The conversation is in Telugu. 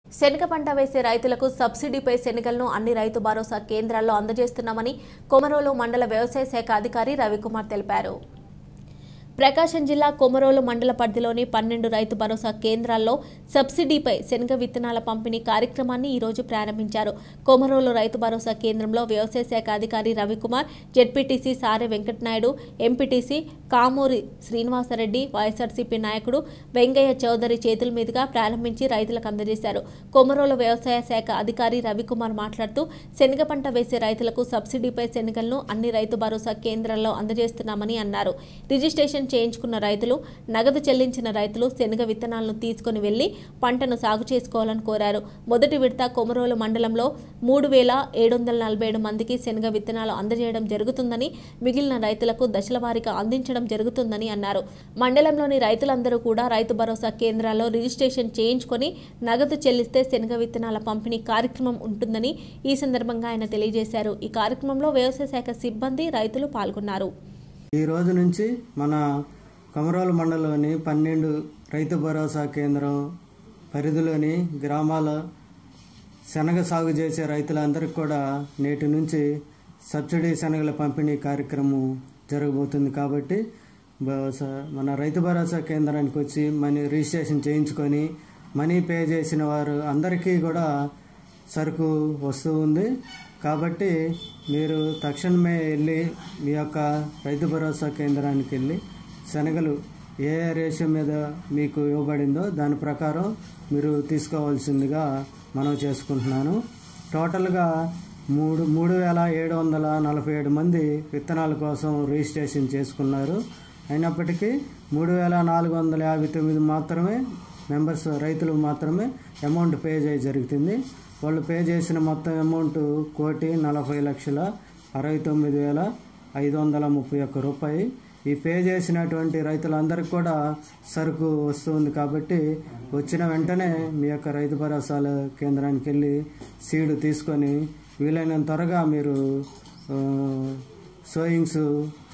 శనగ పంట వేసే రైతులకు సబ్సిడీపై శనగలను అన్ని రైతు భరోసా కేంద్రాల్లో అందజేస్తున్నామని కొమరోలు మండల వ్యవసాయ శాఖ అధికారి రవికుమార్ తెలిపారు ప్రకాశం జిల్లా కొమరోలు మండల పరిధిలోని పన్నెండు రైతు భరోసా కేంద్రాల్లో సబ్సిడీపై శనగ విత్తనాల పంపిణీ కార్యక్రమాన్ని ఈరోజు ప్రారంభించారు కొమరోలు రైతు భరోసా కేంద్రంలో వ్యవసాయ శాఖ అధికారి Ravikumar ZPTC Sare Venkatanaidu MPTC Kamuri Srinivasareddy YSRCP నాయకుడు వెంగయ్య చౌదరి చేతుల మీదుగా ప్రారంభించి రైతులకు అందజేశారు కొమరోలు వ్యవసాయ శాఖ అధికారి రవికుమార్ మాట్లాడుతూ శనగ పంట వేసే రైతులకు సబ్సిడీపై శనగలను అన్ని రైతు భరోసా కేంద్రాల్లో అందజేస్తున్నామని అన్నారు రిజిస్ట్రేషన్ చేయించుకున్న రైతులు నగదు చెల్లించిన రైతులు శనగ విత్తనాలను తీసుకుని వెళ్లి పంటను సాగు చేసుకోవాలని కోరారు మొదటి విడత కొమరోలు మండలంలో మూడు వేల ఏడు వందల నలభై ఏడు మందికి శనగ విత్తనాలు అందజేయడం జరుగుతుందని మిగిలిన రైతులకు దశల వారీగా అందించడం జరుగుతుందని అన్నారు మండలంలోని రైతులందరూ కూడా రైతు భరోసా కేంద్రాల్లో రిజిస్ట్రేషన్ చేయించుకొని నగదు చెల్లిస్తే శనగ విత్తనాల పంపిణీ కార్యక్రమం ఉంటుందని ఈ సందర్భంగా ఆయన తెలియజేశారు ఈ కార్యక్రమంలో వ్యవసాయ శాఖ సిబ్బంది రైతులు పాల్గొన్నారు ఈ రోజు నుంచి మన కొమరోలు మండలంలోని పన్నెండు రైతు భరోసా కేంద్రం పరిధిలోని గ్రామాల శనగ సాగు చేసే రైతులందరికీ కూడా నేటి నుంచి సబ్సిడీ శనగల పంపిణీ కార్యక్రమం జరగబోతుంది కాబట్టి బహుశా మన రైతు భరోసా కేంద్రానికి వచ్చి మనీ రిజిస్ట్రేషన్ చేయించుకొని మనీ పే చేసిన వారు అందరికీ కూడా సరుకు వస్తూ ఉంది కాబట్టి మీరు తక్షణమే వెళ్ళి మీ యొక్క రైతు భరోసా కేంద్రానికి వెళ్ళి శనగలు ఏ ఏ రేషియో మీద మీకు ఇవ్వబడిందో దాని ప్రకారం మీరు తీసుకోవాల్సిందిగా మనం చేసుకుంటున్నాను టోటల్గా మూడు మూడు వేల ఏడు వందల నలభై ఏడు మంది విత్తనాల కోసం రిజిస్ట్రేషన్ చేసుకున్నారు అయినప్పటికీ మూడు వేల నాలుగు వందల యాభై తొమ్మిది మాత్రమే మెంబర్స్ రైతులు మాత్రమే అమౌంట్ పే చేయ జరుగుతుంది వాళ్ళు పే చేసిన మొత్తం అమౌంట్ కోటి నలభై లక్షల అరవై తొమ్మిది వేల ఐదు వందల ముప్పై ఒక్క రూపాయి ఈ పే చేసినటువంటి రైతులందరికీ కూడా సరుకు వస్తుంది కాబట్టి వచ్చిన వెంటనే మీ యొక్క రైతు భరోసాల కేంద్రానికి వెళ్ళి సీడు తీసుకొని వీలైనంత త్వరగా మీరు ఆ, సోయింగ్స్